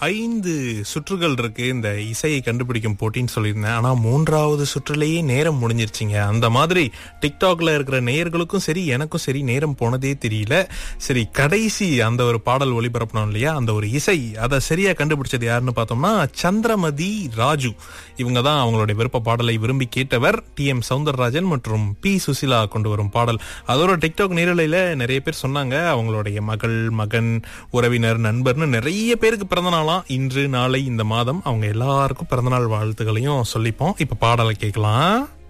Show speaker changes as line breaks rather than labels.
ஐந்து சுற்றுகள் இருக்கு இந்த இசையை கண்டுபிடிக்கும் போட்டின்னு சொல்லியிருந்தேன் ஆனா மூன்றாவது சுற்றுலேயே நேரம் முடிஞ்சிருச்சுங்க அந்த மாதிரி டிக்டாக்ல இருக்கிற நேயர்களுக்கும் சரி எனக்கும் சரி நேரம் போனதே தெரியல சரி கடைசி அந்த ஒரு பாடல் ஒளிபரப்பணும் இல்லையா அந்த ஒரு இசை அதை சரியா கண்டுபிடிச்சது யாருன்னு பார்த்தோம்னா சந்திரமதி ராஜு இவங்க தான் அவங்களுடைய விருப்ப பாடலை விரும்பி கேட்டவர் டி எம் சவுந்தரராஜன் மற்றும் பி சுசிலா கொண்டு வரும் பாடல் அதோட டிக்டாக் நேரலையில நிறைய பேர் சொன்னாங்க அவங்களுடைய மகள் மகன் உறவினர் நண்பர்னு நிறைய பேருக்கு பிறந்த நாளாம் இன்று நாளை இந்த மாதம் அவங்க எல்லாருக்கும் பிறந்தநாள் வாழ்த்துக்களையும் சொல்லிப்போம் இப்ப பாடலை கேட்கலாம்